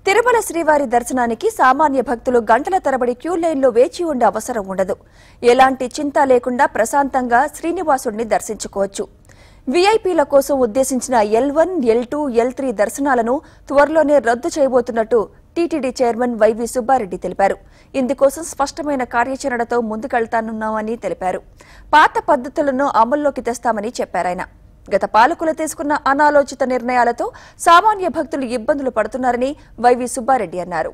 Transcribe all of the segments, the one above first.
తిరుమల శ్రీవారి దర్శనానికి సామాన్య భక్తులు గంటల తరబడి క్యూ లైన్లో వేచి ఉండే అవసరం ఉండదు ఎలాంటి చింత లేకుండా ప్రశాంతంగా శ్రీనివాసుడిని దర్శించుకోవచ్చు వీఐపీల కోసం ఉద్దేశించిన L one L two L three దర్శనాలను త్వరలోనే రద్దు చేయబోతున్నట్టు టీటీడీ చైర్మన్ వైవి సుబ్బారెడ్డి తెలిపారు ఇందుకోసం స్పష్టమైన కార్యాచరణతో ముందుకెళ్తానున్నామని తెలిపారు పాత పద్ధతులను అమల్లోకి తెస్తామని చెప్పారాయన గత పాలకులు తీసుకున్న అనాలోచిత నిర్ణయాలతో సామాన్య భక్తులు ఇబ్బందులు పడుతున్నారని వైవి సుబ్బారెడ్డి అన్నారు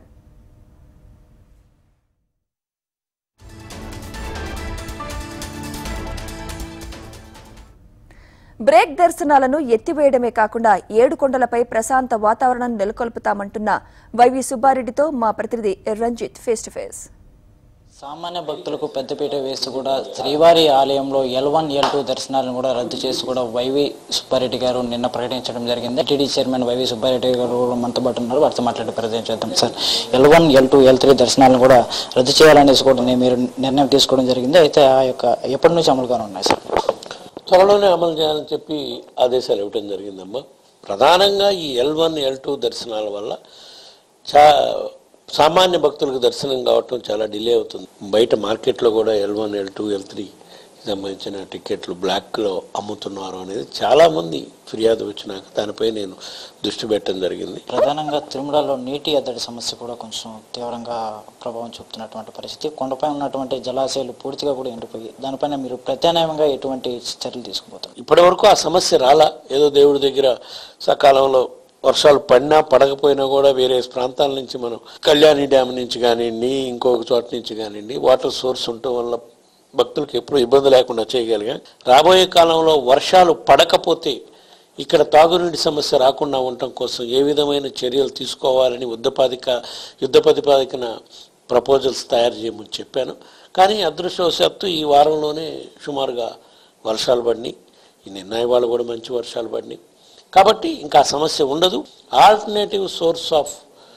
బ్రేక్ దర్శనాలను ఎత్తివేయడమే కాకుండా ఏడు కొండలపై ప్రశాంత వాతావరణం నెలకొల్పుతామంటున్న వైవి సుబ్బారెడ్డితో మా ప్రతినిధి రంజిత్ ఫేస్ టు ఫేస్ సామాన్య భక్తులకు పెద్దపీట వేస్తూ కూడా శ్రీవారి ఆలయంలో ఎల్ వన్ ఎల్ టూ దర్శనాలను కూడా రద్దు చేసి కూడా వైవి సుబ్బారెడ్డి గారు నిన్న ప్రకటించడం జరిగింది టీడీ చైర్మన్ వైవి సుబ్బారెడ్డి గారు కూడా మనతో పాటు ఉన్నారు వారితో మాట్లాడి ప్రయత్నం చేద్దాం sir L one L two L three దర్శనాలను కూడా రద్దు చేయాలనేసి కూడా నేను మీరు నిర్ణయం తీసుకోవడం జరిగింది అయితే ఆ యొక్క ఎప్పటి నుంచి అమలుగానే ఉన్నాయి సార్ త్వరలోనే అమలు చేయాలని చెప్పి ఆదేశాలు ఇవ్వటం జరిగిందమ్మా ప్రధానంగా ఈ ఎల్ వన్ ఎల్ టూ దర్శనాల వల్ల చా సామాన్య భక్తులకు దర్శనం కావటం చాలా డిలే అవుతుంది బయట మార్కెట్లో కూడా L one L two L three సంబంధించిన టికెట్లు బ్లాక్లో అమ్ముతున్నారు అనేది చాలామంది ఫిర్యాదు వచ్చినాక దానిపై నేను దృష్టి పెట్టడం జరిగింది ప్రధానంగా తిరుమలలో నీటి ఎద్దడి సమస్య కూడా కొంచెం తీవ్రంగా ప్రభావం చూపుతున్నటువంటి పరిస్థితి కొండపై ఉన్నటువంటి జలాశయాలు పూర్తిగా కూడా ఎండిపోయి దానిపైన మీరు ప్రత్యామ్నాయంగా ఎటువంటి చర్యలు తీసుకుపోతారు ఇప్పటి వరకు ఆ సమస్య రాలా ఏదో దేవుడి దగ్గర సకాలంలో వర్షాలు పడినా పడకపోయినా కూడా వేరే ప్రాంతాల నుంచి మనం కళ్యాణి డ్యామ్ నుంచి కానివ్వండి ఇంకొక చోట నుంచి కానివ్వండి వాటర్ సోర్స్ ఉండటం వల్ల భక్తులకు ఎప్పుడు ఇబ్బంది లేకుండా చేయగలిగాం రాబోయే కాలంలో వర్షాలు పడకపోతే ఇక్కడ తాగునీటి సమస్య రాకుండా ఉండటం కోసం ఏ విధమైన చర్యలు తీసుకోవాలని యుద్ధపాదిక యుద్ధ ప్రతిపాదికన ప్రపోజల్స్ తయారు చేయమని చెప్పాను కానీ అదృష్టవశాత్తు ఈ వారంలోనే సుమారుగా వర్షాలు పడినాయి ఈ నిన్న ఇవాళ కూడా మంచి వర్షాలు పడినాయి కాబట్టి ఇంకా ఆ సమస్య ఉండదు ఆల్టర్నేటివ్ సోర్స్ ఆఫ్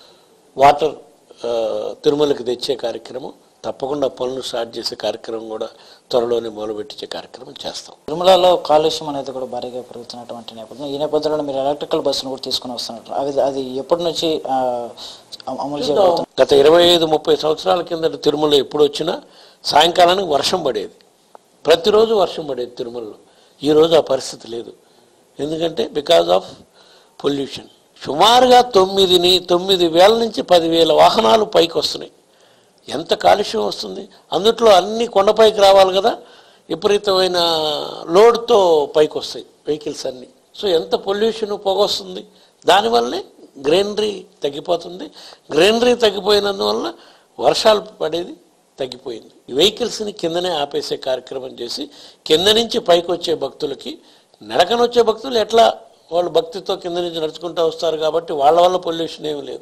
వాటర్ ఆ, తిరుమలకి తెచ్చే కార్యక్రమం తప్పకుండా పనులు స్టార్ట్ చేసే కార్యక్రమం కూడా త్వరలోనే మొదలుపెట్టించే కార్యక్రమం చేస్తాం తిరుమలలో కాలుష్యం అనేది కూడా భారీగా పెరుగుతున్నటువంటి నేపథ్యం ఈ నేపథ్యంలో మీరు ఎలక్ట్రికల్ బస్సును కూడా తీసుకుని వస్తున్నారు అది అది ఎప్పటి నుంచి ఆ, అమలు చేయబోతున్నారు గత ఇరవై ఐదు ముప్పై సంవత్సరాల కిందట తిరుమల ఎప్పుడు వచ్చినా సాయంకాలానికి వర్షం పడేది ప్రతిరోజు వర్షం పడేది తిరుమలలో ఈరోజు ఆ పరిస్థితి లేదు ఎందుకంటే బికాజ్ ఆఫ్ పొల్యూషన్ సుమారుగా తొమ్మిదిని తొమ్మిది వేల నుంచి పదివేల వాహనాలు పైకి వస్తున్నాయి ఎంత కాలుష్యం వస్తుంది అందుట్లో అన్ని కొండపైకి రావాలి కదా విపరీతమైన లోడ్తో పైకి వస్తాయి వెహికల్స్ అన్నీ సో ఎంత పొల్యూషన్ పొగ వస్తుంది దానివల్లనే గ్రీనరీ తగ్గిపోతుంది గ్రీనరీ తగ్గిపోయినందువల్ల వర్షాలు పడేది తగ్గిపోయింది ఈ వెహికల్స్ని కిందనే ఆపేసే కార్యక్రమం చేసి కింద నుంచి పైకి వచ్చే భక్తులకి నడకన వచ్చే భక్తులు ఎట్లా వాళ్ళు భక్తితో కింద నుంచి నడుచుకుంటూ వస్తారు కాబట్టి వాళ్ళ వల్ల పొల్యూషన్ ఏమీ లేదు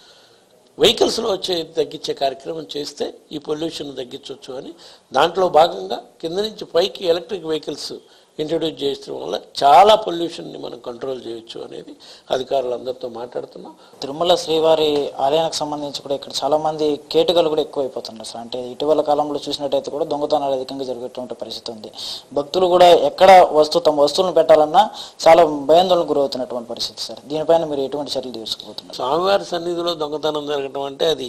వెహికల్స్లో వచ్చే తగ్గించే కార్యక్రమం చేస్తే ఈ పొల్యూషన్ తగ్గించవచ్చు అని దాంట్లో భాగంగా కింద నుంచి పైకి ఎలక్ట్రిక్ వెహికల్స్ ఇంట్రడ్యూస్ చేయడం వల్ల చాలా పొల్యూషన్ని మనం కంట్రోల్ చేయొచ్చు అనేది అధికారులందరితో మాట్లాడుతున్నాం తిరుమల శ్రీవారి ఆలయానికి సంబంధించి కూడా ఇక్కడ చాలా మంది కేటుకలు కూడా ఎక్కువైపోతున్నారు సార్ అంటే ఇటీవల కాలంలో చూసినట్టయితే కూడా దొంగతనాలు అధికంగా జరిగేటువంటి పరిస్థితి ఉంది భక్తులు కూడా ఎక్కడ వస్తువు తమ వస్తువులను పెట్టాలన్నా చాలా భయాందోళనకు గురవుతున్నటువంటి పరిస్థితి సార్ దీనిపైన మీరు ఎటువంటి చర్యలు తీసుకుపోతున్నారు స్వామివారి సన్నిధిలో దొంగతనం జరగటం అంటే అది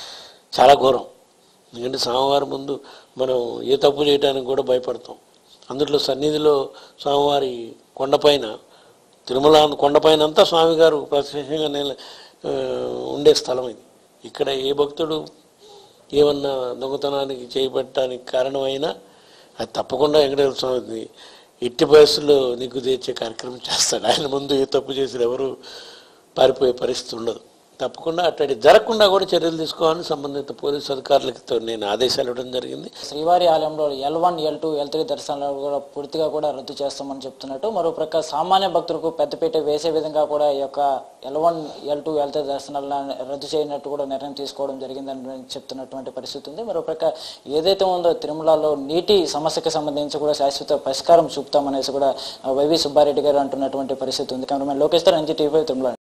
చాలా ఘోరం ఎందుకంటే స్వామివారి ముందు మనం ఏ తప్పు చేయడానికి కూడా భయపడతాం అందులో సన్నిధిలో స్వామివారి కొండపైన తిరుమల కొండపైన అంతా స్వామిగారు ప్రత్యక్షంగా నెల ఆ, ఉండే స్థలం ఇది ఇక్కడ ఏ భక్తుడు ఏమన్నా దొంగతనానికి చేయబట్టడానికి కారణమైనా అది తప్పకుండా వెంకటేశ్వర స్వామి ఎట్టి పరిస్థితుల్లో నిగ్గు తీర్చే కార్యక్రమం చేస్తాడు ఆయన ముందు ఏ తప్పు చేసిన ఎవరు పారిపోయే పరిస్థితి ఉండదు తప్పకుండా అట్టడి జరగకుండా కూడా చర్యలు తీసుకోవాలని సంబంధిత పోలీసు అధికారులతో నేను ఆదేశాలు ఇవ్వడం జరిగింది శ్రీవారి ఆలయంలో L one L two L three దర్శనాలు కూడా పూర్తిగా కూడా రద్దు చేస్తామని చెప్తున్నట్టు మరో ప్రక్క సామాన్య భక్తులకు పెద్దపీట వేసే విధంగా కూడా ఈ యొక్క L one L two L three దర్శనాలను రద్దు చేయనట్టు కూడా నిర్ణయం తీసుకోవడం జరిగిందని చెప్తున్నటువంటి పరిస్థితి ఉంది మరో ప్రక్క ఏదైతే ఉందో తిరుమలలో నీటి సమస్యకి సంబంధించి కూడా శాశ్వత పరిష్కారం చూపుతామనేసి కూడా ఆ, వైవి సుబ్బారెడ్డి గారు అంటున్నటువంటి పరిస్థితి ఉంది కెమెరామెన్ లోకేష్ తో రంజీ టీవీ తిరుమల